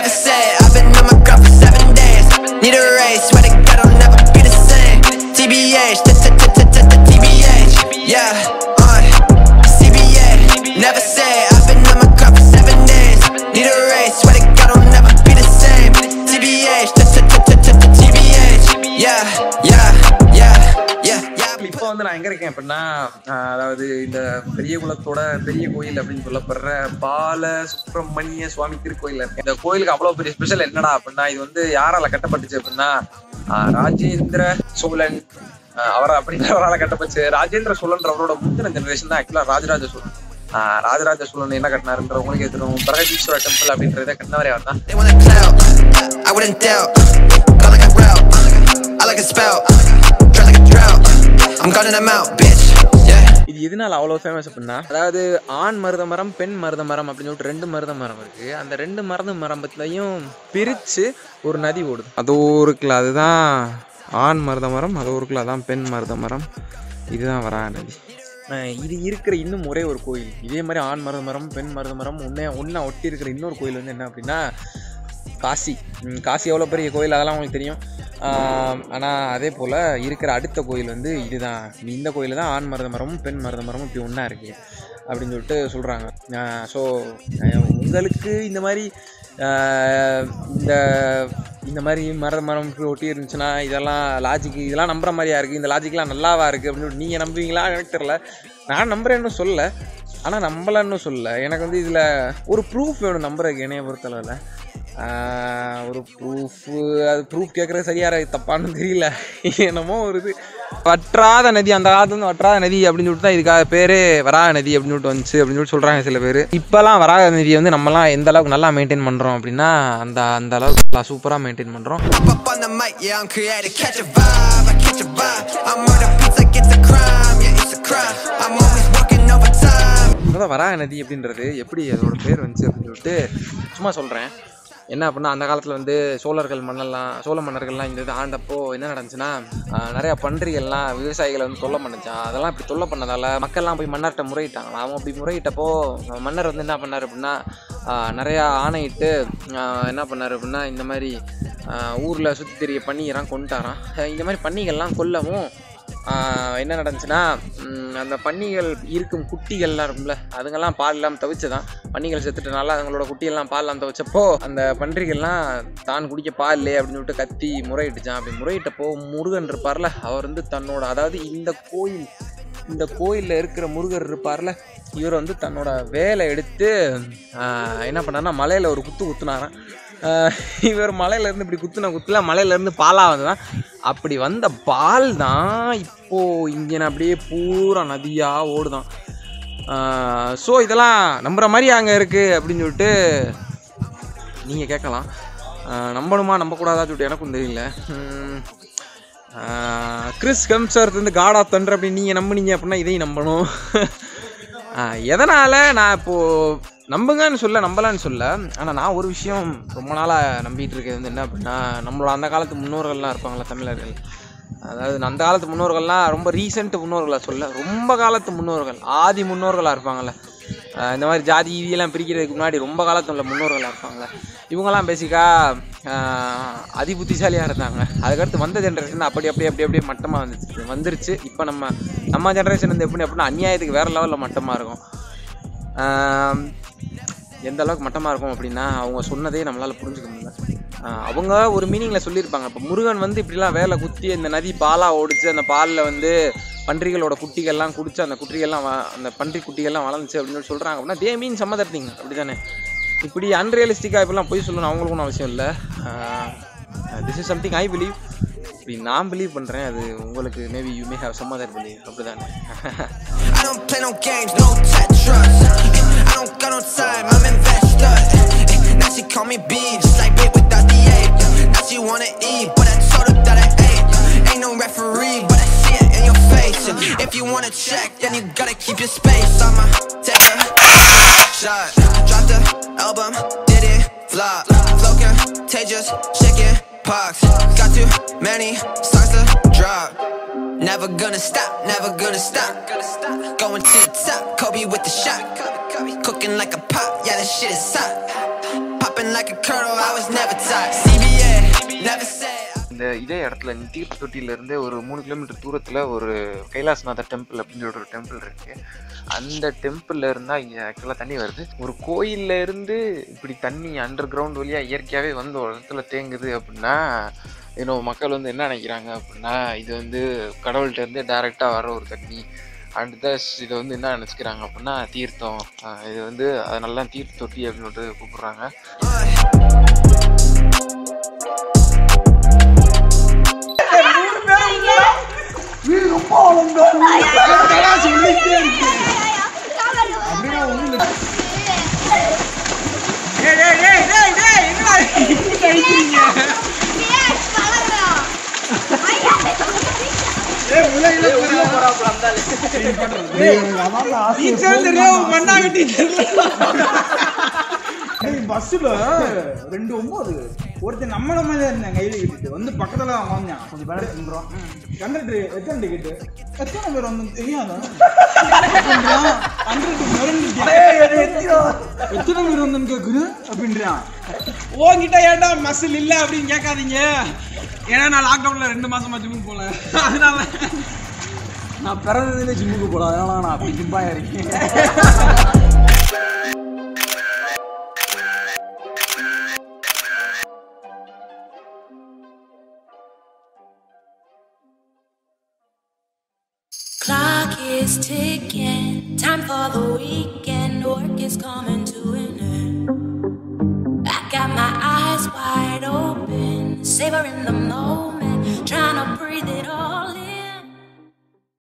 Never say I've been on my grind for seven days. Need a raise, swear to God I'll never be the same. TBH, TBH, yeah, on CBA. Never say I've been on my grind for seven days. Need a raise, swear to God I'll never be the same. TBH, TBH, yeah, yeah, yeah, yeah, yeah. இப்போ வந்து நான் எங்க இருக்கேன் அப்படின்னா ஆஹ் அதாவது இந்த பெரிய குலத்தோட பெரிய கோயில் அப்படின்னு சொல்லப்படுற பால சுப்பிரமணிய சுவாமி திருக்கோயில் இருக்கேன் இந்த கோயிலுக்கு அவ்வளவு பெரிய ஸ்பெஷல் என்னடா அப்படின்னா இது வந்து யாரால கட்டப்பட்டுச்சு அப்படின்னா ஆஹ் ராஜேந்திர சோழன் ஆஹ் அவர் அப்படின்றவரால கட்டப்பட்டுச்சு ராஜேந்திர சோழன்றவரோட முந்தின ஜெனரேஷன் தான் ஆக்சுவலா ராஜராஜ சோழன் ஆஹ் ராஜராஜ சோழன் என்ன கட்டினாருன்ற உங்களுக்கு தெரியும் பிரகதீஸ்வர டெம்பிள் அப்படின்றத கட்டினவரே அவர் தான் They want a clout, I wouldn't doubt. Go like a route, I like a spout. Dry like a drought, I'm gunning them out, bitch. Yeah. இது எதனால அவ்வளோ ஃபேமஸ் அப்படின்னா அதாவது ஆண் மருத மரம் பெண் மருத மரம் அப்படின்னு சொல்லிட்டு ரெண்டு மருத மரம் இருக்கு அந்த ரெண்டு மருத மரத்துலையும் பிரிச்சு ஒரு நதி ஓடுது அது இருக்குல்ல அதுதான் ஆண் மருத மரம் அது இருக்குல்ல அதான் பெண் மருத மரம் இதுதான் வரா நதி அஹ் இது இருக்கிற இன்னும் ஒரே ஒரு கோயில் இதே மாதிரி ஆண் மருத மரம் பெண் மருத மரம் ஒன்றே ஒன்றா ஒட்டி இருக்கிற இன்னொரு கோயில் வந்து என்ன அப்படின்னா காசி ம், காசி எவ்வளோ பெரிய கோயில் அதெல்லாம் உங்களுக்கு தெரியும் ஆனால் அதே போல் இருக்கிற அடுத்த கோயில் வந்து இதுதான் இந்த கோயில் தான் ஆண் மருத மரமும் பெண் மருத மரமும் இப்படி ஒன்றா இருக்குது அப்படின்னு சொல்லிட்டு சொல்கிறாங்க ஸோ உங்களுக்கு இந்த மாதிரி ஆஹ், இந்த இந்த மாதிரி மர மரம் இப்படி ஒட்டி இருந்துச்சுன்னா இதெல்லாம் லாஜிக் இதெல்லாம் நம்புற மாதிரியா இருக்குது இந்த லாஜிக்லாம் நல்லாவா இருக்குது அப்படின்னு சொல்லிட்டு நீங்கள் நம்புவீங்களா எனக்கு தெரில நான் நம்புறேன்னு சொல்லலை ஆனால் நம்பலன்னு சொல்லல எனக்கு வந்து இதில் ஒரு ப்ரூஃப் வேணும் நம்புறதுக்கு என்னைய பொறுத்தளவில் ஆஹ் ஒரு ப்ரூஃப் அது ப்ரூஃப் கேட்குறது சரியா தப்பான்னு தெரியல என்னமோ ஒரு இது வற்றாத நதி அந்த காலத்துல இருந்து வற்றாத நதி அப்படின்னு சொல்லிட்டு தான் இதுக்காக பேரே வராத நதி அப்படின்னு சொல்லிட்டு வந்துச்சு அப்படின்னு சொல்லிட்டு சொல்கிறாங்க சில பேர் இப்போலாம் வராத நதியை வந்து நம்மலாம் எந்த அளவுக்கு நல்லா மெயின்டைன் பண்ணுறோம் அப்படின்னா அந்த அந்த அளவுக்கு நல்லா சூப்பராக மெயின்டைன் பண்ணுறோம் Hop up on the mic, yeah, I'm creative. Catch a vibe, I catch a vibe. I'm murder beats like it's a crime, yeah, it's a crime. I'm always working overtime. அதான் வராக நதி அப்படின்றது எப்படி அதோட பேர் வந்துச்சு அப்படின்னு சொல்லிட்டு சும்மா சொல்கிறேன் என்ன அப்படின்னா அந்த காலத்தில் வந்து சோழர்கள் மன்னெல்லாம் சோழ மன்னர்கள்லாம் இந்த இது ஆண்டப்போ என்ன நடந்துச்சுன்னா ஆஹ், நிறைய பன்றிகள்லாம் விவசாயிகளை வந்து தொல்லை பண்ணுச்சான் அதெல்லாம் இப்படி தொல்லை பண்ணதால மக்கள்லாம் போய் மன்னர்கிட்ட முறையிட்டாங்களாம் அவன் அப்படி முறையிட்டப்போ மன்னர் வந்து என்ன பண்ணார் அப்படின்னா ஆஹ், நிறையா ஆணையிட்டு ஆஹ், என்ன பண்ணார் அப்படின்னா இந்த மாதிரி ஊரில் சுற்றி தெரிய பன்னிகள்லாம் கொண்டுட்டாராம் அஹ் இந்த மாதிரி பன்னிகள்லாம் கொல்லவும் ஆஹ் என்ன நடந்துச்சுன்னா ம், அந்த பன்னிகள் இருக்கும் குட்டிகள்லாம் இருக்கும்ல அதுங்கெல்லாம் பால் இல்லாமல் தவிச்சதான் பன்னிகள் செத்துட்டனால அதுங்களோட குட்டியெல்லாம் பால் இல்லாமல் தவிச்சப்போ அந்த பன்றிகள்லாம் தான் குடிக்க பால் இல்லையே அப்படின்னு சொல்லிட்டு கத்தி முறையிட்டுச்சான் அப்படி முறையிட்டப்போ முருகன் இருப்பார்ல அவர் வந்து தன்னோட அதாவது இந்த கோயில் இந்த கோயிலில் இருக்கிற முருகர் இருப்பார்ல இவர் வந்து தன்னோட வேலை எடுத்து ஆஹ், என்ன பண்ணாருன்னா மலையில் ஒரு குத்து குத்துனாராம் ஆஹ், இவர் மலையிலேருந்து இப்படி குத்துன குத்துல மலையிலேருந்து பாலாக வந்ததான் அப்படி வந்த பால் தான் இப்போ இங்கே அப்படியே பூரா நதியாக ஓடுதான் ஸோ இதெல்லாம் நம்புற மாதிரி அங்கே இருக்குது அப்படின்னு சொல்லிட்டு நீங்கள் கேட்கலாம் ஆஹ் நம்பணுமா நம்பக்கூடாதா சொல்லிட்டு எனக்கும் தெரியல உம், ஆஹ் கிறிஸ் ஹெம்சர்த் வந்து காட் ஆஃப் தண்டர் அப்படின்னு நீங்கள் நம்புனீங்க அப்படின்னா இதையும் நம்பணும் ஆஹ் எதனால் நான் இப்போது நம்புங்கன்னு சொல்ல நம்பலான்னு சொல்ல ஆனால் நான் ஒரு விஷயம் ரொம்ப நாளாக நம்பிட்டு இருக்கிறது வந்து என்ன அப்படின்னா நம்மளோட அந்த காலத்து முன்னோர்கள்லாம் இருப்பாங்களா தமிழர்கள் அதாவது அந்த காலத்து முன்னோர்கள்லாம் ரொம்ப ரீசெண்ட் முன்னோர்களா சொல்ல ரொம்ப காலத்து முன்னோர்கள் ஆதி முன்னோர்களாக இருப்பாங்கள்ல ஆஹ் இந்த மாதிரி ஜாதி ஈவியெல்லாம் பிரிக்கிறதுக்கு முன்னாடி ரொம்ப காலத்துல உள்ள முன்னோர்களாக இருப்பாங்கள்ல இவங்கெல்லாம் பேசிக்காக அதி புத்திசாலியாக இருந்தாங்க அதுக்கடுத்து வந்த ஜென்ரேஷன் அப்படி அப்படி அப்படி அப்படியே மட்டமாக வந்துச்சு வந்துருச்சு இப்போ நம்ம நம்ம ஜென்ரேஷன் வந்து எப்படி அப்படின்னா அநியாயத்துக்கு வேறு லெவலில் மட்டமாக இருக்கும் ஆஹ் எந்த அளவுக்கு மட்டமாக இருக்கும் அப்படின்னா அவங்க சொன்னதே நம்மளால் புரிஞ்சுக்க முடியல ஆஹ் அவங்க ஒரு மீனிங்கில் சொல்லியிருப்பாங்க இப்போ முருகன் வந்து இப்படிலாம் வேலை குத்தி இந்த நதி பாலாக ஓடிச்சு அந்த பாலில் வந்து பன்றிகளோட குட்டிகள்லாம் குடிச்சு அந்த குட்டிகள்லாம் வ- அந்த பன்றி குட்டிகள்லாம் வளர்ந்துச்சு அப்படின்னு சொல்லி சொல்கிறாங்க அப்படின்னா தே மீன் சம்மதர்த்திங்க அப்படி தானே இப்படி அன்ரியலிஸ்டிக்காக இப்படிலாம் போய் சொல்லணும் அவங்களுக்கு ஒன்றும் அவசியம் இல்லை this is something I believe இப்படி நான் பிலீவ் பண்ணுறேன் அது உங்களுக்கு maybe you may have some other believe அப்படி தானே I don't play no games, no Tetris. I don't got no time, I'm investor. Now she call me B, just like bait without the A. Now she wanna eat, but I told her that I ate. Ain't no referee, but I see it in your face. If you wanna check, then you gotta keep your space. I'ma take a shot. Drop the album, did it flop. Flow contagious, chicken pox. Got too many songs to drop. Never gonna stop, never gonna stop. Going to the top, Kobe with the shot. Cooking like a pop, yeah, that shit is hot. Popping jumping like a turtle, I was never taught. CBA, never said. இந்த இதே இடத்துல தீர்த்த தொட்டியிலேருந்து ஒரு மூணு kilometre தூரத்தில் ஒரு Kailasanathar temple அப்படின்னு ஒரு டெம்பிள் இருக்கு அந்த டெம்பிள்ல இருந்தா இங்கே ஆக்சுவலாக தண்ணி வருது ஒரு கோயில்ல இருந்து இப்படி தண்ணி அண்டர் கிரவுண்ட் வழியாக இயற்கையாகவே வந்து ஒரு இடத்துல தேங்குது அப்படின்னா இன்னும் மக்கள் வந்து என்ன நினைக்கிறாங்க அப்படின்னா இது வந்து கடவுள்கிட்ட இருந்து டைரெக்டாக வர ஒரு தண்ணி அண்ட் தஸ் இதை வந்து என்ன நினச்சிக்கிறாங்க அப்படின்னா தீர்த்தம் ஆஹ் இது வந்து அதனால தீர்த்த தொட்டி அப்படின்னு கூப்பிடுறாங்க பஸ்ஸுல ரெண்டு ஒன்பது ஒருத்தன் நம்ம நம்ம தான் இருந்தேன் கையில கிட்டு வந்து பக்கத்துல தான் வந்தான் கொஞ்சம் பேர தின்றோம் கண்டக்டர் எத்தனை டிக்கெட் எத்தனை பேர் வந்து தெரியாதா எத்தனை பேர் வந்து கேக்குது அப்படின்றான் உன்கிட்ட ஏன்டா மசில் இல்ல அப்படின்னு கேட்காதீங்க ஏன்னா நான் லாக்டவுன்ல ரெண்டு மாசமா ஜிம்முக்கு போல அதனால நான் பிறந்ததுல ஜிம்முக்கு போல அதனால நான் அப்படி ஜிம்பாயா இருக்கேன் Clock is ticking, time for the weekend. Work is coming to an end. I got my eyes wide open, savoring the moment.